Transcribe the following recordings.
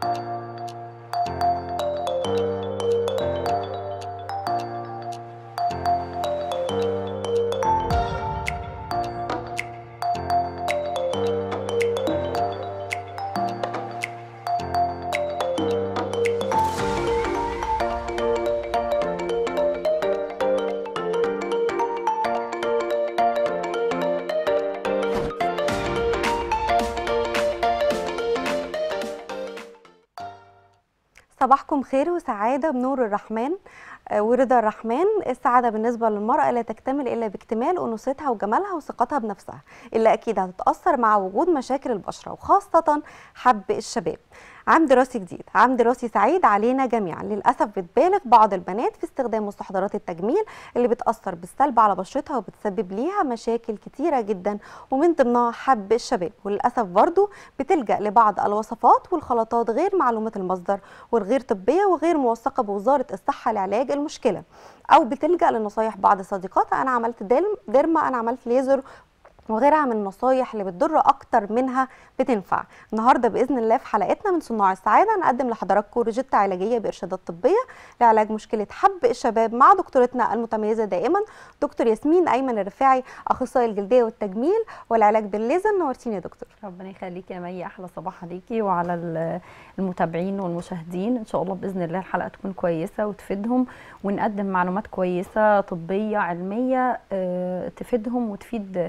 صباحكم خير وسعادة بنور الرحمن آه، ورضا الرحمن السعادة بالنسبة للمرأة لا تكتمل إلا باكتمال أنوثتها وجمالها وثقتها بنفسها إلا أكيد هتتأثر مع وجود مشاكل البشرة وخاصة حب الشباب عام دراسي جديد عام دراسي سعيد علينا جميعا للأسف بتبالغ بعض البنات في استخدام مستحضرات التجميل اللي بتأثر بالسلب على بشرتها وبتسبب ليها مشاكل كتيرة جدا ومن ضمنها حب الشباب وللأسف برضو بتلجأ لبعض الوصفات والخلطات غير معلومة المصدر والغير طبية وغير موثقة بوزارة الصحة لعلاج المشكلة أو بتلجأ لنصايح بعض صديقاتها أنا عملت ديرم- ديرما أنا عملت ليزر وغيرها من النصايح اللي بتضر اكتر منها بتنفع النهارده باذن الله في حلقتنا من صناع السعاده نقدم لحضراتكم روجيتا علاجيه بارشادات طبيه لعلاج مشكله حب الشباب مع دكتورتنا المتميزه دائما دكتور ياسمين ايمن الرفاعي اخصائي الجلديه والتجميل والعلاج بالليزر نورتيني يا دكتور ربنا يخليكي يا مي احلى صباح عليكي وعلى ال- المتابعين والمشاهدين ان شاء الله باذن الله الحلقه تكون كويسه وتفيدهم ونقدم معلومات كويسه طبيه علميه آه، تفيدهم وتفيد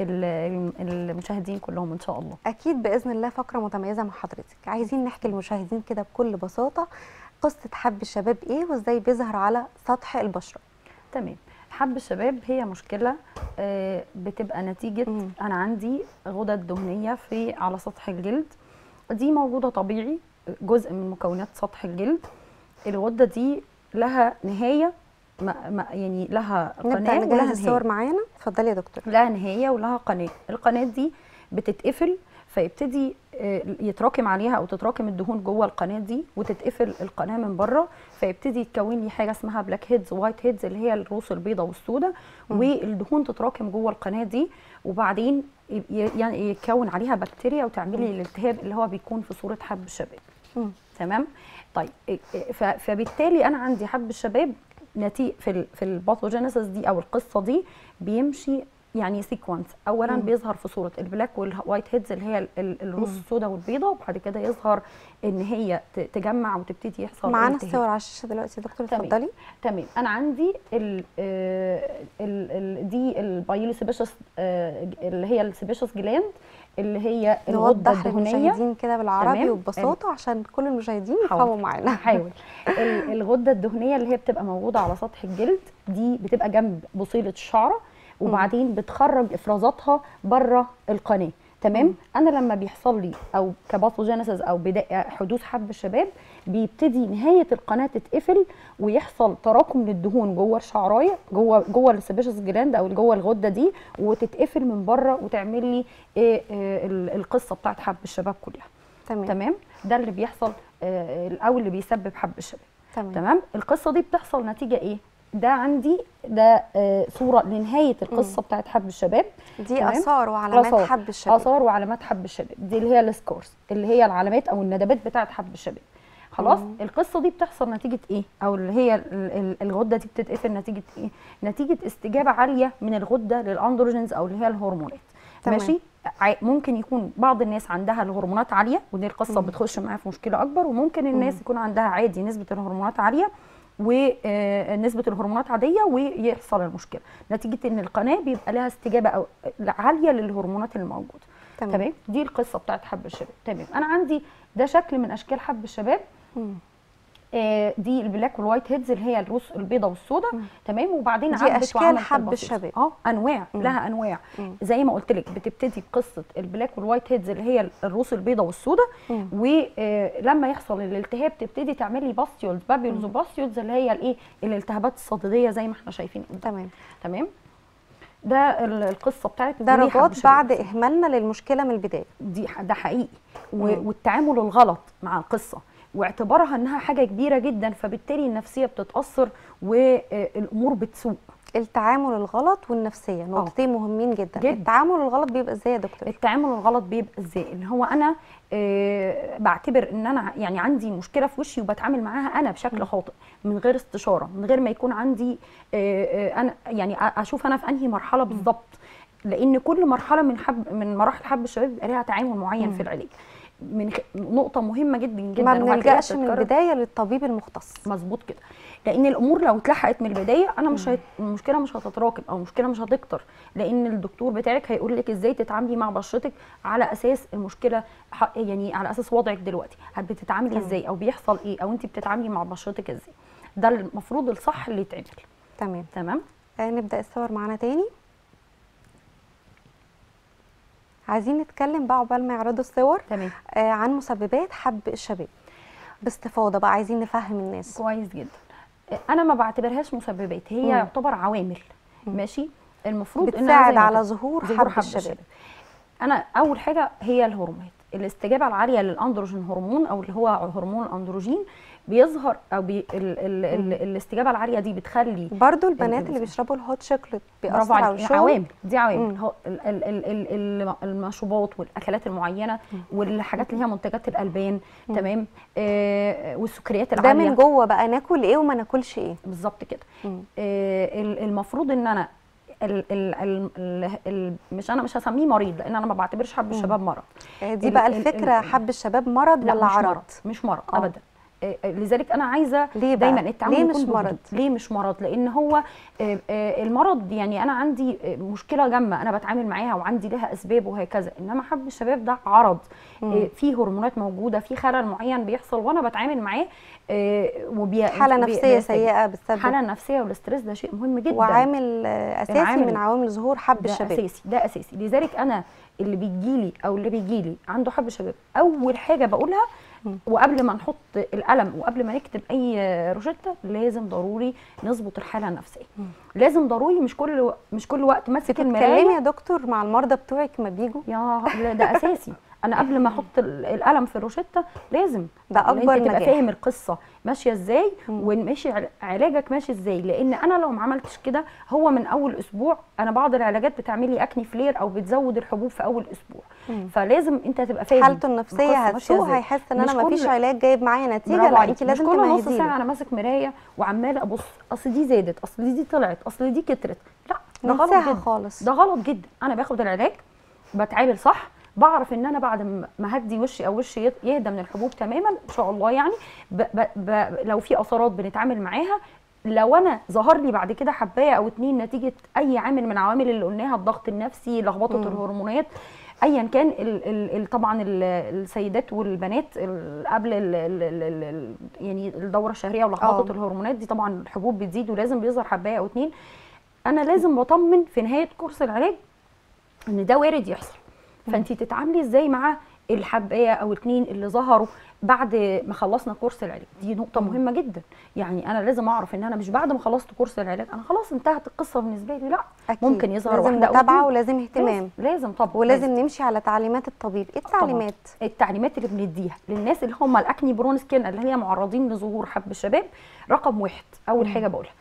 ال- المشاهدين كلهم ان شاء الله اكيد باذن الله فقره متميزه مع حضرتك عايزين نحكي للمشاهدين كده بكل بساطه قصه حب الشباب ايه وازاي بيظهر على سطح البشره تمام حب الشباب هي مشكله آه، بتبقى نتيجه مم. انا عندي غدد دهنيه في على سطح الجلد دي موجوده طبيعي جزء من مكونات سطح الجلد الغده دي لها نهايه ما ما يعني لها نبدا قناه ولها نجهز نهايه الصور معانا اتفضلي يا دكتور لها نهايه ولها قناه القناه دي بتتقفل فيبتدي آه، يتراكم عليها او تتراكم الدهون جوه القناه دي وتتقفل القناه من بره فيبتدي يتكون لي حاجه اسمها بلاك هيدز وايت هيدز اللي هي الروس البيضاء والسوداء والدهون تتراكم جوه القناه دي وبعدين ي- ي- يعني يتكون عليها بكتيريا وتعمل لي الالتهاب اللي هو بيكون في صوره حب الشباب مم. تمام طيب إيه- إيه، ف- فبالتالي انا عندي حب الشباب نتيجه في ال في الباثوجينيسيس دي او القصه دي بيمشي يعني سيكونس اولا مم. بيظهر في صوره البلاك والوايت هيدز اللي هي ال- ال- الروس مم. السوداء والبيضاء وبعد كده يظهر ان هي ت- تجمع وتبتدي يحصل معانا التهاب. الصور على الشاشه دلوقتي يا دكتور تمام. اتفضلي تمام انا عندي ال ال ال دي البايلو سيبيشس اللي هي السيبيشس جلاند اللي هي الغده نوضح الدهنيه للمشاهدين كده بالعربي تمام. وببساطه عشان كل المشاهدين حاضر. يفهموا معانا هحاول ال- الغده الدهنيه اللي هي بتبقى موجوده على سطح الجلد دي بتبقى جنب بصيله الشعره وبعدين بتخرج افرازاتها بره القناه تمام مم. انا لما بيحصل لي او كباثوجينيسيس او بدايه حدوث حب الشباب بيبتدي نهايه القناه تتقفل ويحصل تراكم للدهون جوه الشعرايه جوه جوه السبيشس جلاند او جوه الغده دي وتتقفل من بره وتعمل لي إيه إيه ال- القصه بتاعت حب الشباب كلها تمام تمام ده اللي بيحصل آه، او اللي بيسبب حب الشباب تمام تمام القصه دي بتحصل نتيجه ايه ده عندي ده آه، صوره لنهايه القصه بتاعت حب الشباب دي تمام. اثار وعلامات آثار. حب الشباب اثار وعلامات حب الشباب دي اللي هي السكورز اللي هي العلامات او الندبات بتاعت حب الشباب خلاص مم. القصه دي بتحصل نتيجه ايه او اللي هي ال- ال- الغده دي بتتقفل نتيجه ايه نتيجه استجابه عاليه من الغده للاندروجينز او اللي هي الهرمونات تمام. ماشي ع- ممكن يكون بعض الناس عندها الهرمونات عاليه ودي القصه مم. بتخش معاها في مشكله اكبر وممكن الناس مم. يكون عندها عادي نسبه الهرمونات عاليه ونسبه الهرمونات عاديه ويحصل المشكله نتيجه ان القناه بيبقى لها استجابه او عاليه للهرمونات اللي موجوده تمام تمام دي القصه بتاعت حب الشباب تمام انا عندي ده شكل من اشكال حب الشباب مم. آه، دي البلاك والوايت هيدز اللي هي الروس البيضاء والسوداء مم. تمام وبعدين دي عدت أشكال وعملت حب البسيط. الشباب. اه انواع مم. لها انواع مم. زي ما قلت لك بتبتدي بقصه البلاك والوايت هيدز اللي هي الروس البيضاء والسوداء مم. ولما يحصل الالتهاب تبتدي تعمل لي باستيولز بابيولز وباستيولز اللي هي الايه الالتهابات الصديديه زي ما احنا شايفين قدام تمام تمام ده ال- القصه بتاعت ليه حب درجات الشباب. بعد اهمالنا للمشكله من البدايه دي ح- ده حقيقي و- مم. والتعامل الغلط مع القصه واعتبارها انها حاجه كبيره جدا فبالتالي النفسيه بتتاثر والامور بتسوء التعامل الغلط والنفسيه نقطتين مهمين جدا. جدا. التعامل الغلط بيبقى ازاي يا دكتور التعامل الغلط بيبقى ازاي اللي هو انا آه بعتبر ان انا ع- يعني عندي مشكله في وشي وبتعامل معاها انا بشكل خاطئ من غير استشاره من غير ما يكون عندي آه آه انا يعني أ- اشوف انا في انهي مرحله بالظبط لان كل مرحله من حب من مراحل حب الشباب بيبقى ليها تعامل معين في العلاج من خ... نقطه مهمه جدا جدا ما وهتلاقيها بنلجاش من بتتكرر. البدايه للطبيب المختص مظبوط كده لان الامور لو اتلحقت من البدايه انا مش هيت... المشكله مش هتتراكم او المشكله مش هتكتر لان الدكتور بتاعك هيقول لك ازاي تتعاملي مع بشرتك على اساس المشكله ح... يعني على اساس وضعك دلوقتي هل بتتعاملي ازاي او بيحصل ايه او انت بتتعاملي مع بشرتك ازاي ده المفروض الصح اللي يتعمل تمام تمام آه نبدا الصور معانا تاني عايزين نتكلم بقى عقبال ما يعرضوا الصور تمام آه عن مسببات حب الشباب باستفاضه بقى عايزين نفهم الناس كويس جدا انا ما بعتبرهاش مسببات هي مم. يعتبر عوامل ماشي المفروض إنها بتساعد زي ما على قلت- ظهور ظهور حب الشباب انا اول حاجه هي الهرمونات الاستجابه العاليه للاندروجين هرمون او اللي هو هرمون الاندروجين بيظهر او بي ال ال ال الاستجابه العاليه دي بتخلي برضو البنات ال- اللي بيشربوا الهوت شوكليت برافو بيأثر على عليك وشهم عوامل دي عوامل مم. هو ال- ال- ال- ال- ال- المشروبات والاكلات المعينه والحاجات اللي هي منتجات الالبان تمام آه والسكريات ده العاليه من جوه بقى ناكل ايه وما ناكلش ايه بالظبط كده مم. آه، ال- المفروض ان انا ال ال ال ال ال مش انا مش هسميه مريض لان انا ما بعتبرش حب الشباب مرض آه دي ال- بقى ال- الفكره ال- حب الشباب مرض لا ولا مش عرض مرض مش مرض آه. ابدا آه، آه، لذلك انا عايزه ليه بقى؟ دايما التعامل ليه يكون مش بهدوء. مرض؟ ليه مش مرض لان هو آه، آه، المرض يعني انا عندي آه، مشكله جامه انا بتعامل معاها وعندي لها اسباب وهكذا انما حب الشباب ده عرض آه، في هرمونات موجوده في خلل معين بيحصل وانا بتعامل معاه آه، وبي حاله بي- نفسيه بيستجيب. سيئه بسبب الحاله النفسيه والاسترس ده شيء مهم جدا وعامل آه، اساسي العامل من عوامل ظهور حب ده الشباب اساسي ده اساسي لذلك انا اللي بيجيلي او اللي بيجيلي عنده حب شباب اول حاجه بقولها وقبل ما نحط القلم وقبل ما نكتب اي روشته لازم ضروري نظبط الحاله النفسيه لازم ضروري مش كل و... مش كل وقت ماسك بتتكلمي المرايه يا دكتور مع المرضى بتوعك ما بيجوا يا لا ده اساسي انا قبل ما احط ال- القلم في الروشته لازم ده إن أكبر انت تبقى نجاح. فاهم القصه ماشيه ازاي وماشي عل- علاجك ماشي ازاي لان انا لو ما عملتش كده هو من اول اسبوع انا بعض العلاجات بتعمل لي اكني فلير او بتزود الحبوب في اول اسبوع فلازم انت تبقى فاهم حالته النفسيه القصة ماشية هتسوء إزاي. هيحس ان مش انا ما فيش كل- علاج جايب معايا نتيجه برافو لا عليك. انت لازم مش كل نص تمهدي ساعه له انا ماسك مرايه وعماله ابص اصل دي زادت اصل دي طلعت اصل دي كترت لا ده غلط ننساها جدا خالص. ده غلط جدا انا باخد العلاج بتعامل صح بعرف ان انا بعد ما- ما هدي وشي او وشي يت- يهدى من الحبوب تماما ان شاء الله يعني ب ب ب لو في اثارات بنتعامل معاها لو انا ظهر لي بعد كده حبايه او اتنين نتيجه اي عامل من العوامل اللي قلناها الضغط النفسي لخبطه الهرمونات ايا كان ال ال ال طبعا ال السيدات والبنات ال قبل ال ال ال ال يعني الدوره الشهريه ولخبطه آه. الهرمونات دي طبعا الحبوب بتزيد ولازم بيظهر حبايه او اتنين انا لازم بطمن في نهايه كورس العلاج ان ده وارد يحصل فانت تتعاملي ازاي مع الحبايه او اتنين اللي ظهروا بعد ما خلصنا كورس العلاج دي نقطه مهمه جدا يعني انا لازم اعرف ان انا مش بعد ما خلصت كورس العلاج انا خلاص انتهت القصه بالنسبه لي لا أكيد. ممكن يظهر لازم واحده او متابعه اتنين. ولازم اهتمام لازم, لازم طبعا ولازم نمشي على تعليمات الطبيب ايه طبعاً. التعليمات التعليمات اللي بنديها للناس اللي هم الاكني برون سكين اللي هي معرضين لظهور حب الشباب رقم واحد اول حاجه بقولها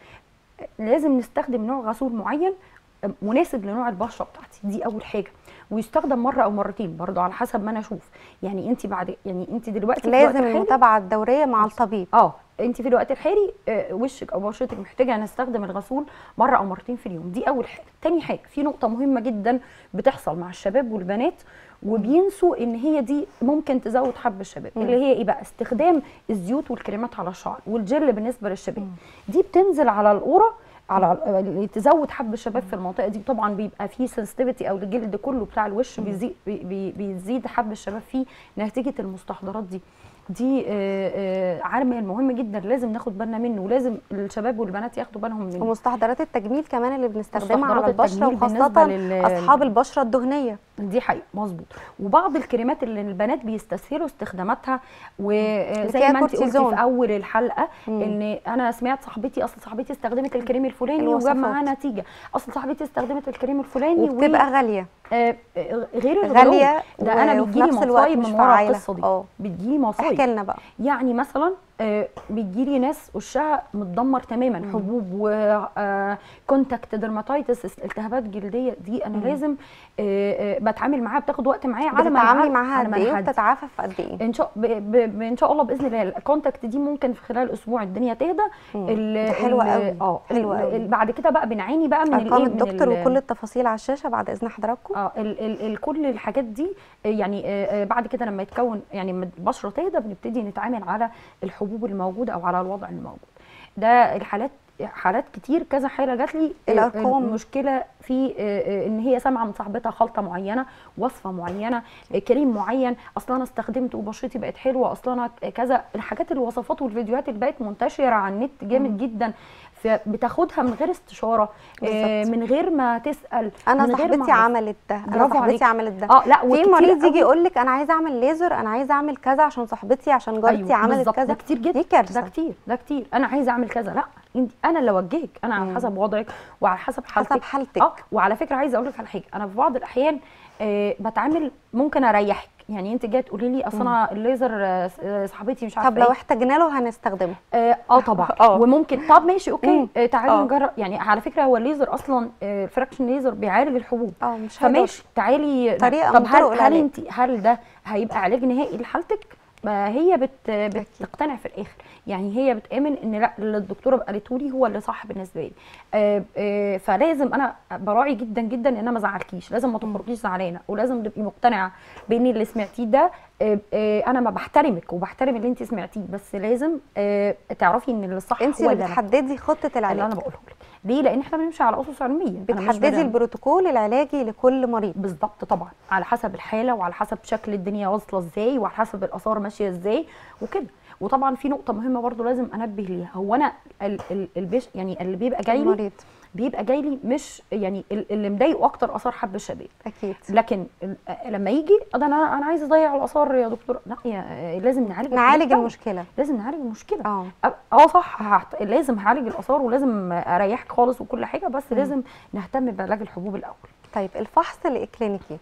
لازم نستخدم نوع غسول معين مناسب لنوع البشره بتاعتي دي اول حاجه ويستخدم مره او مرتين برضو على حسب ما انا اشوف يعني انت بعد يعني انت دلوقتي في الوقت لازم الحالي- المتابعه الدوريه مع الطبيب اه انت في الوقت الحالي آه، وشك او بشرتك محتاجه نستخدم الغسول مره او مرتين في اليوم دي اول حاجه تاني حاجه في نقطه مهمه جدا بتحصل مع الشباب والبنات وبينسوا ان هي دي ممكن تزود حب الشباب اللي هي ايه بقى استخدام الزيوت والكريمات على الشعر والجل بالنسبه للشباب دي بتنزل على القوره على اللي تزود حب الشباب في المنطقه دي طبعا بيبقى فيه سنسيتيفيتي او الجلد كله بتاع الوش بيزيد بي بي بيزيد حب الشباب فيه نتيجه المستحضرات دي دي آه، آه، عامل مهم جدا لازم ناخد بالنا منه ولازم الشباب والبنات ياخدوا بالهم منه ومستحضرات التجميل كمان اللي بنستخدمها مستحضرات على البشره التجميل بالنسبة وخاصه لل- اصحاب البشره الدهنيه دي حقيقة مظبوط وبعض الكريمات اللي البنات بيستسهلوا استخداماتها وزي فيها ما انت قلتي كورتيزون. في اول الحلقه ان انا سمعت صاحبتي اصل صاحبتي استخدمت الكريم الفلاني وجاب الوصفات. معاه نتيجه اصل صاحبتي استخدمت الكريم الفلاني و- وبتبقى غاليه آه، آه، غير الغلو غاليه ده و- انا وفي بيجيلي نفس الوقت مصايب مش من ورا فعالة. القصه دي اه بتجيلي مصايب احكي لنا بقى يعني مثلا آه، بيجيلي ناس وشها متدمر تماما مم. حبوب وكونتاكت درماتايتس التهابات جلديه دي انا مم. لازم آه، آه، بتعامل معاها بتاخد وقت معايا على ما بتتعاملي نعالج- معاها على قد ما ايه نهدي. وبتتعافى في قد ايه ان شاء ب... ب... ب... ان شاء الله باذن الله الكونتاكت دي ممكن في خلال اسبوع الدنيا تهدى مم. ال- ده حلوة ال- قوي. اه حلوة ال- قوي. ال- بعد كده بقى بنعاني بقى من ارقام الايه من الدكتور ال- وكل التفاصيل على الشاشه بعد اذن حضراتكم اه ال ال ال كل الحاجات دي آه، يعني آه، آه، بعد كده لما يتكون يعني لما البشره تهدى بنبتدي نتعامل على الحبوب الموجوده او على الوضع الموجود ده الحالات حالات كتير كذا حاله جات لي آه، الأرقام. المشكله في آه، آه، ان هي سامعه من صاحبتها خلطه معينه وصفه معينه آه، كريم معين اصلا انا استخدمته وبشرتي بقت حلوه اصلا انا كذا الحاجات الوصفات والفيديوهات اللي بقت منتشره على النت جامد مم. جدا فبتاخدها من غير استشاره آه، بالظبط. من غير ما تسال انا من غير ما صاحبتي أعرف. عملت ده انا برافو صاحبتي عليكي. عملت ده اه لا في وكتير مريض يجي قوي- يقول لك انا عايزه اعمل ليزر انا عايزه اعمل كذا عشان صاحبتي عشان جارتي أيوة عملت بالظبط، كذا ده كتير جدا دي كارثه ده كتير ده كتير انا عايزه اعمل كذا لا انت انا اللي اوجهك انا على مم. حسب وضعك وعلى حسب حالتك حسب حالتك اه وعلى فكره عايزه اقول لك على حاجه انا في بعض الاحيان آه بتعامل ممكن اريحك يعني انت جايه تقولي لي اصل انا الليزر آه، آه، صاحبتي مش عارفه طب لو ايه احتاجنا له هنستخدمه اه آه طبعا آه. وممكن طب ماشي اوكي مم. آه تعالي آه. نجرب يعني على فكره هو الليزر اصلا آه الفراكشن ليزر بيعالج الحبوب اه مش هيضر. فماشي تعالي طريقة طب من هل طرق هل العلاج. انت هل ده هيبقى علاج نهائي لحالتك ما هي بت بتقتنع في الاخر يعني هي بتامن ان لا اللي الدكتوره قالته لي هو اللي صح بالنسبه لي آه آه فلازم انا براعي جدا جدا ان انا ما ازعلكيش لازم ما تخرجيش زعلانه ولازم تبقي مقتنعه بان اللي سمعتيه ده آه آه انا ما بحترمك وبحترم اللي انت سمعتيه بس لازم آه تعرفي ان اللي الصح انت هو اللي اللي أنا- بتحددي خطه اللي العلاج انا بقوله لك ليه لان احنا بنمشي على اسس علميه أنا مش بتحددي بنعمل- البروتوكول العلاجي لكل مريض بالظبط طبعا على حسب الحاله وعلى حسب شكل الدنيا واصله ازاي وعلى حسب الاثار ماشيه ازاي وكده وطبعا في نقطه مهمه برضو لازم انبه ليها هو انا ال ال البيش يعني اللي بيبقى جاي لي المريض بيبقى جاي لي مش يعني ال- اللي مضايقه اكتر اثار حب الشباب اكيد لكن ال- لما يجي ده انا انا عايز اضيع الاثار يا دكتور لا يا لازم نعالج نعالج الحاجات المشكله لازم نعالج المشكله اه اه آه صح هحت... لازم هعالج الاثار ولازم اريحك خالص وكل حاجه بس مم. لازم نهتم بعلاج الحبوب الاول طيب الفحص الاكلينيكي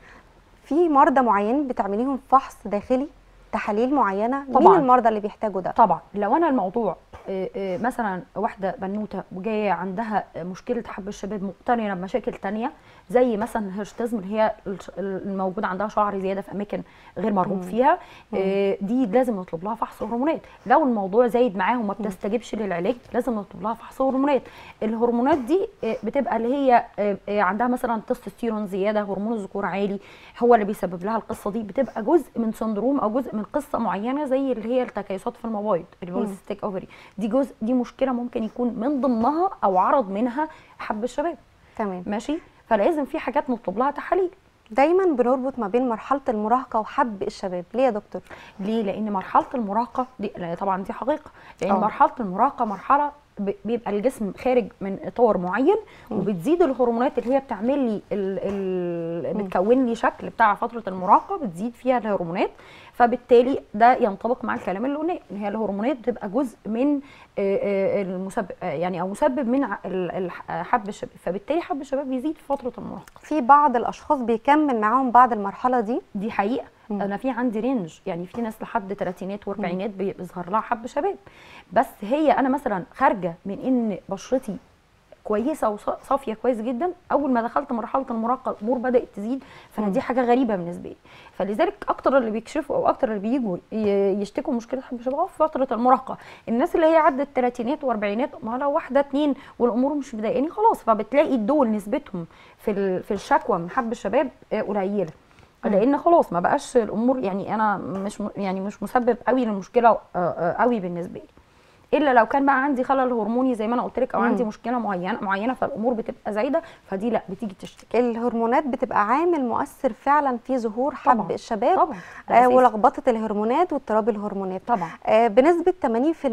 في مرضى معينين بتعمليهم فحص داخلي تحاليل معينه مين طبعاً. المرضى اللي بيحتاجوا ده طبعا لو انا الموضوع آه، آه، مثلا واحده بنوته وجايه عندها مشكله حب الشباب مقترنه بمشاكل تانية زي مثلا الهيرشتزم اللي هي الش- الموجود عندها شعر زياده في اماكن غير مرغوب مم. فيها آه، دي لازم نطلب لها فحص هرمونات لو الموضوع زايد معاها وما بتستجيبش للعلاج لازم نطلب لها فحص هرمونات الهرمونات دي آه، بتبقى اللي هي آه، آه، عندها مثلا تستوستيرون زياده هرمون الذكور عالي هو اللي بيسبب لها القصه دي بتبقى جزء من سندروم او جزء من قصه معينه زي اللي هي التكيسات في المبايض اللي هو مم. الستيك اوفري دي جزء دي مشكله ممكن يكون من ضمنها او عرض منها حب الشباب تمام ماشي فلازم في حاجات نطلب لها تحاليل دايما بنربط ما بين مرحله المراهقه وحب الشباب ليه يا دكتور ليه لان مرحله المراهقه دي لا، طبعا دي حقيقه لان آه. مرحله المراهقه مرحله ب- بيبقى الجسم خارج من اطار معين مم. وبتزيد الهرمونات اللي هي بتعمل لي ال ال مم. بتكون لي شكل بتاع فتره المراهقه بتزيد فيها الهرمونات فبالتالي ده ينطبق مع الكلام اللي قلناه ان هي الهرمونات بتبقى جزء من آه، آه، المسبب آه، يعني او مسبب من ع- ال- ال- حب الشباب فبالتالي حب الشباب بيزيد في فتره المراهقه في بعض الاشخاص بيكمل معاهم بعد المرحله دي دي حقيقه مم. انا في عندي رينج يعني في ناس لحد ثلاثينات واربعينات بي- بيظهر لها حب شباب بس هي انا مثلا خارجه من ان بشرتي كويسه وصافيه كويس جدا اول ما دخلت مرحله المراهقه الامور بدات تزيد فانا مم. دي حاجه غريبه بالنسبه لي فلذلك اكتر اللي بيكشفوا او اكتر اللي بيجوا ي- يشتكوا مشكله حب الشباب في فتره المراهقه الناس اللي هي عدت الثلاثينات واربعينات ما لو واحده اتنين والامور مش مضايقاني خلاص فبتلاقي دول نسبتهم في ال- في الشكوى من حب الشباب آه، قليله مم. لان خلاص ما بقاش الامور يعني انا مش م- يعني مش مسبب قوي للمشكله آه، آه، قوي بالنسبه لي الا لو كان بقى عندي خلل هرموني زي ما انا قلت لك او مم. عندي مشكله معينه معينه فالامور بتبقى زايده فدي لا بتيجي تشتكي الهرمونات بتبقى عامل مؤثر فعلا في ظهور حب طبعاً. الشباب طبعا ده آه أساسي. ولخبطه الهرمونات واضطراب الهرمونات طبعا آه، بنسبة 80%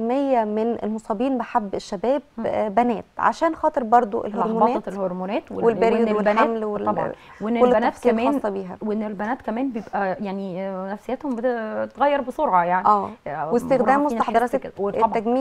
من المصابين بحب الشباب مم. آه، بنات عشان خاطر برضو الهرمونات لخبطه الهرمونات وال- والبريود وإن البنات- والحمل وال- طبعا وان كل البنات التفاصيل كمان الخاصة بيها وان البنات كمان بيبقى يعني آه، نفسياتهم بتتغير بسرعه يعني اه آه، واستخدام مرة فينا مستحضرات نحس كده. وطبعا التجميل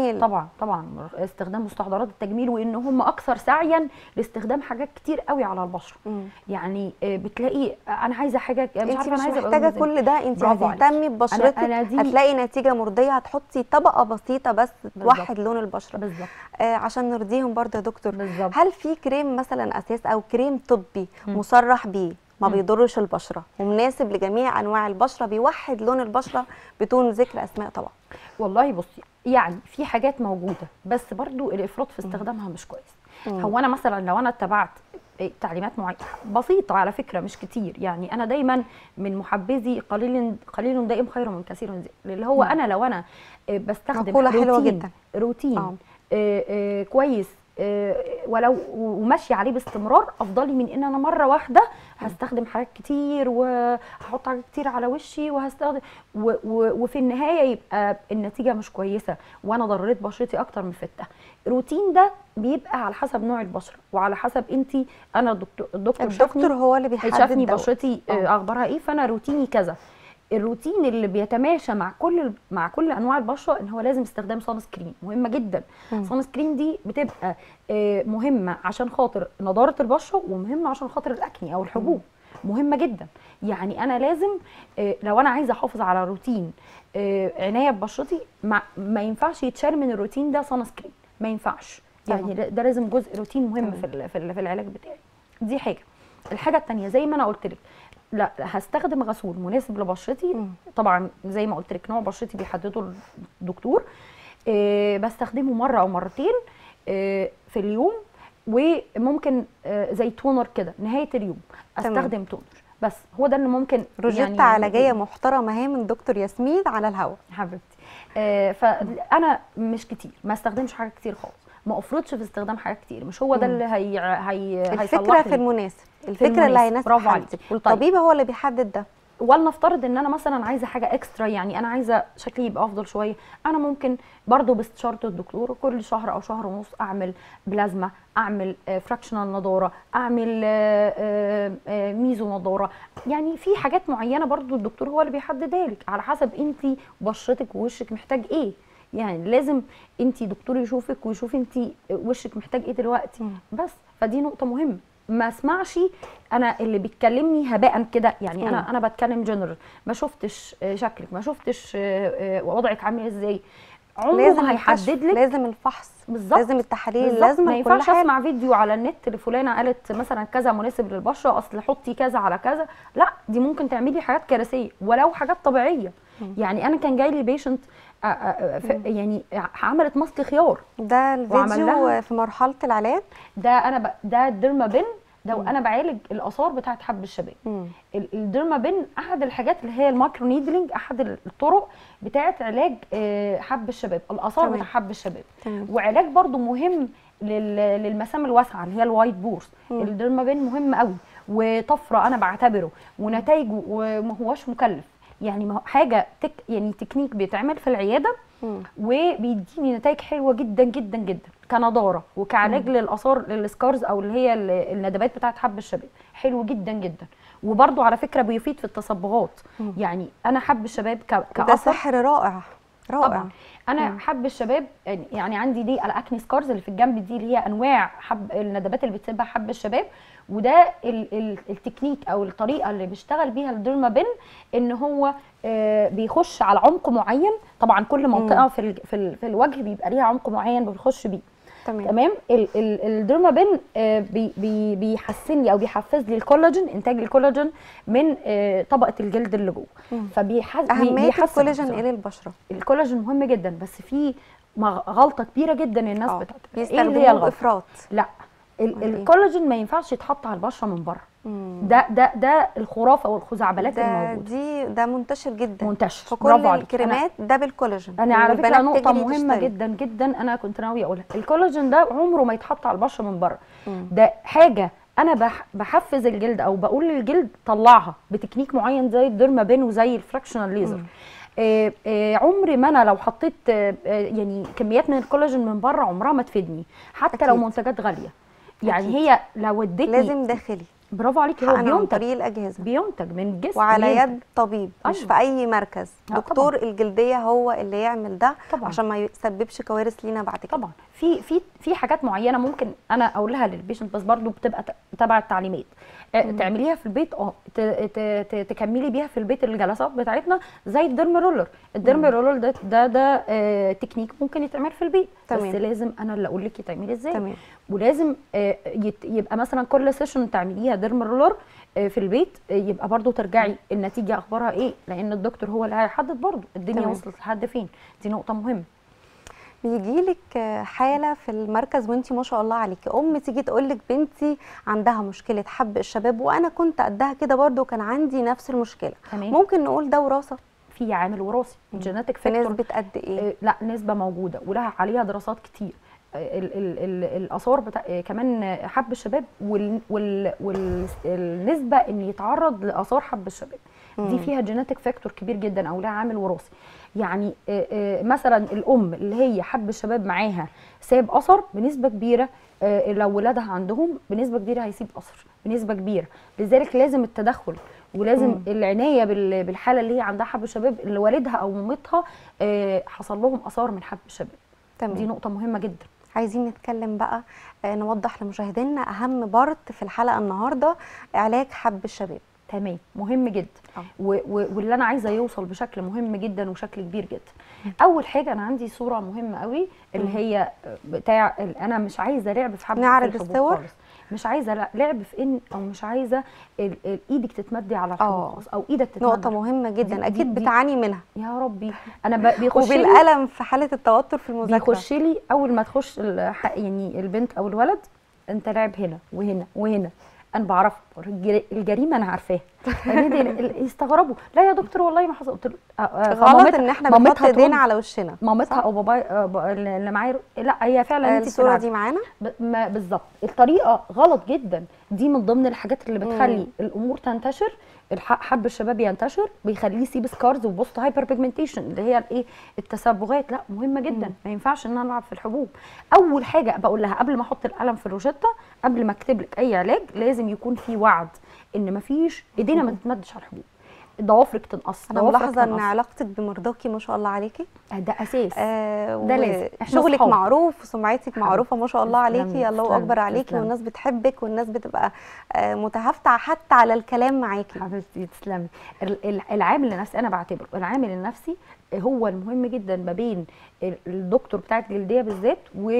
التجميل طبعا طبعا استخدام مستحضرات التجميل وان هم اكثر سعيا لاستخدام حاجات كتير قوي على البشره مم. يعني آه، بتلاقي انا عايزه حاجه مش انت عارفه مش انا عايزه أبقى محتاجه إزاي. كل ده انت برافو عليك. هتهتمي ببشرتك أنا دي- هتلاقي نتيجه مرضيه هتحطي طبقه بسيطه بس توحد لون البشره بالظبط آه عشان نرضيهم برضه يا دكتور بالظبط هل في كريم مثلا اساس او كريم طبي مم. مصرح بيه ما مم. بيضرش البشره ومناسب لجميع انواع البشره بيوحد لون البشره بدون ذكر اسماء طبعا والله بصي يعني في حاجات موجوده بس برضو الافراط في استخدامها مش كويس مم. هو انا مثلا لو انا اتبعت تعليمات معينه بسيطه على فكره مش كتير يعني انا دايما من محبذي قليل قليل دائم خير من كثير زائد اللي هو مم. انا لو انا آه، بستخدم مقولة حلوة روتين جدا. روتين آه. آه، آه، كويس آه، ولو وماشيه عليه باستمرار افضل لي من ان انا مره واحده هستخدم حاجات كتير وهحط حاجات كتير على وشي وهستخدم و و وفي النهايه يبقى النتيجه مش كويسه وانا ضررت بشرتي اكتر من فتها الروتين ده بيبقى على حسب نوع البشره وعلى حسب انت انا الدكتور الدكتور الدكتور شافني هو اللي بيحدد شافني دوت. بشرتي آه. آه، اخبارها ايه فانا روتيني كذا الروتين اللي بيتماشى مع كل مع كل انواع البشره ان هو لازم استخدام صن سكرين مهمه جدا مم. صن سكرين دي بتبقى آه، مهمه عشان خاطر نضاره البشره ومهمه عشان خاطر الاكني او الحبوب مهمه جدا يعني انا لازم آه، لو انا عايزه احافظ على روتين آه، عنايه ببشرتي ما, ما ينفعش يتشال من الروتين ده صن سكرين ما ينفعش طبعا. يعني ده ده لازم جزء روتين مهم تمام. في ال- في ال- في العلاج بتاعي دي حاجه الحاجه الثانيه زي ما انا قلت لك لا هستخدم غسول مناسب لبشرتي مم. طبعا زي ما قلت لك نوع بشرتي بيحدده الدكتور إيه بستخدمه مره او مرتين إيه في اليوم وممكن آه، زي تونر كده نهايه اليوم تمام. استخدم تونر بس هو ده اللي ممكن روجيتا يعني علاجيه محترمه اهي من دكتور ياسمين على الهواء حبيبتي آه، فانا مش كتير ما استخدمش حاجات كتير خالص ما افرطش في استخدام حاجات كتير مش هو ده مم. اللي هي هي الفكره هيصلح في لي. المناسب الفكره اللي المناسب. هيناسب برافو عليك. حالتك طيب. والطبيب هو اللي بيحدد ده ولنفترض ان انا مثلا عايزه حاجه اكسترا يعني انا عايزه شكلي يبقى افضل شويه انا ممكن برضو باستشاره الدكتور كل شهر او شهر ونص اعمل بلازما اعمل فراكشنال نضاره اعمل آه، آه، آه، ميزو نضاره يعني في حاجات معينه برضو الدكتور هو اللي بيحددها لك على حسب انت بشرتك ووشك محتاج ايه يعني لازم انت دكتور يشوفك ويشوف انت وشك محتاج ايه دلوقتي مم. بس فدي نقطه مهمه ما اسمعش انا اللي بيتكلمني هباء كده يعني انا مم. انا بتكلم جنرال ما شفتش آه، شكلك ما شفتش آه، آه، وضعك عامل ازاي عمره لازم ما الكشف، هيحدد لك لازم الفحص بالظبط لازم التحاليل بالظبط. لازم ما كل ينفعش حاجه اسمع فيديو على النت لفلانه قالت مثلا كذا مناسب للبشره اصل حطي كذا على كذا لا دي ممكن تعملي حاجات كارثيه ولو حاجات طبيعيه مم. يعني انا كان جاي لي بيشنت يعني عملت ماسك خيار ده وعمل الفيديو لها- في مرحله العلاج ده انا ب... ده الديرمابين ده مم. وانا بعالج الاثار بتاعت حب الشباب مم. ال- الديرمابين احد الحاجات اللي هي المايكرو نيدلينج احد الطرق بتاعت علاج آه، حب الشباب الاثار تمام. بتاع حب الشباب تمام وعلاج برضو مهم لل- للمسام الواسعه اللي هي الوايت بورس مم. الديرمابين مهم قوي وطفره انا بعتبره ونتائجه وما هوش مكلف يعني ما هو- حاجه تك يعني تكنيك بيتعمل في العياده مم. وبيديني نتائج حلوه جدا جدا جدا كنضاره وكعلاج للاثار للسكارز او اللي هي ال- الندبات بتاعت حب الشباب حلو جدا جدا وبرده على فكره بيفيد في التصبغات مم. يعني انا حب الشباب ك- ده كاثر سحر رائع رائع طبعا انا مم. حب الشباب يعني- يعني عندي دي الاكني سكارز اللي في الجنب دي اللي هي انواع حب الندبات اللي بتسيبها حب الشباب وده ال ال التكنيك او الطريقه اللي بيشتغل بيها الديرمابين ان هو آه، بيخش على عمق معين طبعا كل منطقه في ال في, ال في الوجه بيبقى ليها عمق معين بيخش بيه تمام تمام ال- ال- الديرمابين آه، بي بي بيحسن لي او بيحفز لي الكولاجين انتاج الكولاجين من آه، طبقه الجلد اللي جوه مم. فبيحس اهميه بيحسن الكولاجين بصراحة. ايه للبشره الكولاجين مهم جدا بس في مغ- غلطه كبيره جدا الناس آه، بتعملها ايه اللي هي بيستخدموه الغلطه بافراط لا ال- أمال إيه؟ الكولاجين ما ينفعش يتحط على البشره من بره مم. ده ده ده الخرافه والخزعبلات ده الموجوده دي ده منتشر جدا منتشر في برافو كل عليك. الكريمات ده بالكولاجين انا على فكره والبنات نقطه تجري مهمه تشتري. جدا جدا انا كنت ناويه اقولها الكولاجين ده عمره ما يتحط على البشره من بره مم. ده حاجه انا بح بحفز الجلد او بقول للجلد طلعها بتكنيك معين زي الديرمابين وزي الفراكشنال ليزر مم. آه آه عمري ما انا لو حطيت آه آه، يعني كميات من الكولاجين من بره عمرها ما تفيدني حتى لو أكيد. منتجات غاليه يعني أكيد. هي لو ادتني لازم داخلي برافو عليكي هو حقن عن بينتج طريق الاجهزه بينتج من الجسم وعلى بينتج. يد طبيب مش أيوة. في اي مركز لا دكتور الجلديه هو اللي يعمل ده طبعا. عشان ما يسببش كوارث لينا بعد كده طبعا في في في حاجات معينه ممكن انا اقولها للبيشنت بس برضو بتبقى ت- تبع التعليمات آه، تعمليها في البيت اه ت- ت- ت- تكملي بيها في البيت الجلسات بتاعتنا زي الديرم رولر الديرم رولر ده ده ده آه، تكنيك ممكن يتعمل في البيت تمام. بس لازم انا اللي اقول لك يتعمل ازاي تمام. ولازم آه، يت- يبقى مثلا كل سيشن تعمليها ديرم رولر آه، في البيت آه، يبقى برضو ترجعي النتيجه اخبارها ايه لان الدكتور هو اللي هيحدد برضو الدنيا تمام. وصلت لحد فين دي نقطه مهمه بيجيلك حاله في المركز وانت ما شاء الله عليكي ام تيجي تقول لك بنتي عندها مشكله حب الشباب وانا كنت قدها كده برضو كان عندي نفس المشكله تمام. ممكن نقول ده وراثه في عامل وراثي جيناتيك في فاكتور نسبه قد ايه آه، لا نسبه موجوده ولها عليها دراسات كتير آه، ال ال ال الاثار بتاع آه، كمان حب الشباب وال وال والنسبه ان يتعرض لاثار حب الشباب دي فيها جيناتيك فاكتور كبير جدا او لها عامل وراثي يعني آه، آه، مثلا الام اللي هي حب الشباب معاها ساب اثر بنسبه كبيره آه، لو ولادها عندهم بنسبه كبيره هيسيب اثر بنسبه كبيره لذلك لازم التدخل ولازم مم. العنايه بال- بالحاله اللي هي عندها حب الشباب اللي والدها او مامتها آه، حصل لهم اثار من حب الشباب دي تمام نقطه مهمه جدا عايزين نتكلم بقى آه، نوضح لمشاهدينا اهم بارت في الحلقه النهارده علاج حب الشباب تمام مهم جدا آه. و- و- واللي انا عايزه يوصل بشكل مهم جدا وشكل كبير جدا اول حاجه انا عندي صوره مهمه قوي اللي هي بتاع ال- انا مش عايزه لعب في حب نعرض في الحبوب الصور؟ خالص. مش عايزه لا- لعب في ان او مش عايزه ال- ال- ايدك تتمدي على الحبوب آه. خالص او ايدك تتمدي نقطه مهمه جدا دي- اكيد دي- بتعاني منها يا ربي انا ب- بيخش لي وبالالم في حاله التوتر في المذاكره بيخش لي اول ما تخش الح- يعني البنت او الولد انت لاعب هنا وهنا وهنا انا بعرف الجر- الجريمه انا عارفاها يعني ال- ال- يستغربوا لا يا دكتور والله ما حصل قلت له آه، آه، غلط فمامتها- ان احنا مامتها بنحط ايدينا ترد. على وشنا مامتها او بابايا آه، ب- اللي معايا لا هي فعلا آه، انت الصوره بتلعبي. دي معانا ب- ما بالظبط الطريقه غلط جدا دي من ضمن الحاجات اللي بتخلي مم. الامور تنتشر الح- حب الشباب ينتشر بيخليه يسيب سكارز وبوست هايبر بيجمنتيشن اللي هي الايه التسبغات لا مهمه جدا ما ينفعش ان انا العب في الحبوب اول حاجه بقول لها قبل ما احط القلم في الروشته قبل ما اكتب لك اي علاج لازم يكون في وعد ان مفيش ايدينا ما تتمدش على الحبوب ضوافرك تنقص انا ضوافرك ملاحظه ان تنقص. علاقتك بمرضاكي ما شاء الله عليكي ده اساس آه ده لازم. إحنا شغلك صحاب. معروف وسمعتك معروفه ما شاء الله تسلمي، عليكي الله تسلمي، اكبر عليكي تسلمي. والناس بتحبك والناس بتبقى آه متهافته حتى على الكلام معاكي حبيبتي تسلمي ال- ال- العامل النفسي انا بعتبره العامل النفسي هو المهم جدا ما بين ال- الدكتور بتاع الجلديه بالذات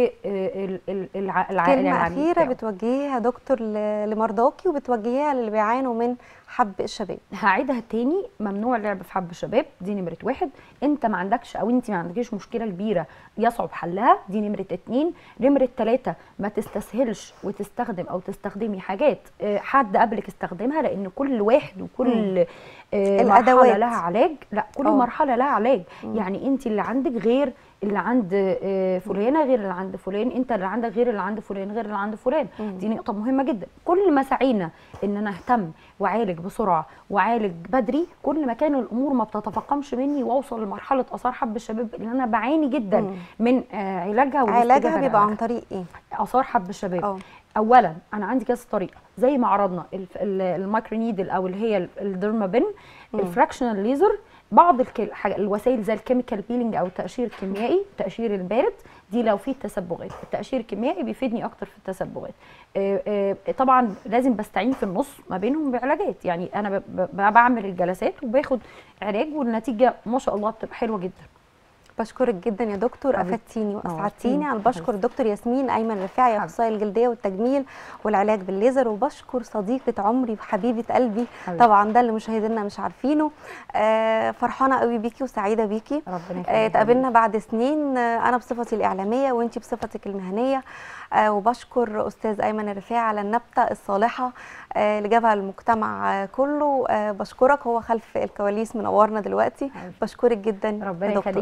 والعائله كلمه اخيره بتوجهيها دكتور ل- لمرضاكي وبتوجهيها للي بيعانوا من حب الشباب هعيدها تاني ممنوع اللعب في حب الشباب دي نمره واحد انت ما عندكش او انت ما عندكيش مشكله كبيره يصعب حلها دي نمره اتنين نمره تلاته ما تستسهلش وتستخدم او تستخدمي حاجات آه، حد قبلك استخدمها لان كل واحد وكل آه، مرحله الأدوات. لها علاج لا كل آه. مرحله لها علاج يعني انت اللي عندك غير اللي عند آه، فلانه غير اللي عند فلان انت اللي عندك غير اللي عند فلان غير اللي عند فلان دي نقطه مهمه جدا كل ما سعينا ان انا اهتم واعالج بسرعه واعالج بدري كل ما كان الامور ما بتتفاقمش مني واوصل لمرحله اثار حب الشباب اللي انا بعاني جدا مم. من آه، علاجها علاجها والاستجابة بيبقى عن لعلاجها. طريق ايه اثار حب الشباب اه اولا انا عندي كذا طريقه زي ما عرضنا الف- ال- المايكرو نيدل او اللي هي ال- الديرمابين الفراكشنال ليزر بعض الك- الحاجة الوسائل زي الكيميكال بيلينج او التقشير الكيميائي التقشير البارد دي لو في تسبغات التقشير الكيميائي بيفيدني اكتر في التسبغات آه، آه، طبعا لازم بستعين في النص ما بينهم بعلاجات يعني انا ب- ب- بعمل الجلسات وباخد علاج والنتيجه ما شاء الله بتبقى حلوه جدا بشكرك جدا يا دكتور حبيبتي. افدتيني واسعدتيني نورتيني. انا بشكر حبيبتي. الدكتور ياسمين ايمن رفاعي اخصائي الجلديه والتجميل والعلاج بالليزر وبشكر صديقه عمري وحبيبه قلبي حبيبتي. طبعا ده اللي مشاهدينا مش عارفينه آه فرحانه قوي بيكي وسعيده بيكي ربنا يخليك آه، اتقابلنا بعد سنين آه، انا بصفتي الاعلاميه وانتي بصفتك المهنيه آه، وبشكر استاذ ايمن الرفاعي على النبته الصالحه آه، اللي جابها المجتمع آه، كله آه، بشكرك هو خلف الكواليس منورنا دلوقتي حبيبتي. بشكرك جدا يا ربنا دكتور. يخليكي انا كنت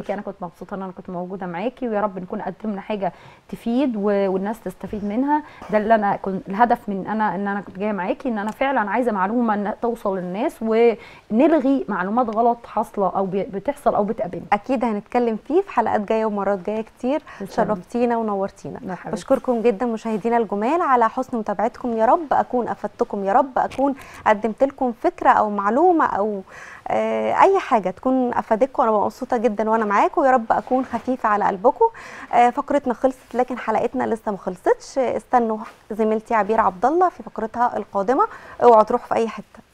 مبسوطه ان انا كنت موجوده معاكي ويا رب نكون قدمنا حاجه تفيد و- والناس تستفيد منها ده اللي انا كنت الهدف من انا ان انا كنت جايه معاكي ان انا فعلا عايزه معلومه إن توصل للناس ونلغي معلومات غلط حاصله او بي- بتحصل او بتقابلنا اكيد هنتكلم فيه في حلقات جايه ومرات جايه كتير تسلمي. شرفتينا ونورتينا لا حبيبتي. بشكركم جدا مشاهدينا الجمال على حسن متابعتكم يا رب اكون افدتكم يا رب اكون قدمت لكم فكره او معلومه او آه اي حاجه تكون افادتكم انا ببقى مبسوطه جدا وانا معاكم يا رب اكون خفيفه على قلبكم آه فقرتنا خلصت لكن حلقتنا لسه ما خلصتش آه، استنوا زميلتي عبير عبد الله في فقرتها القادمه اوعوا تروحوا في اي حته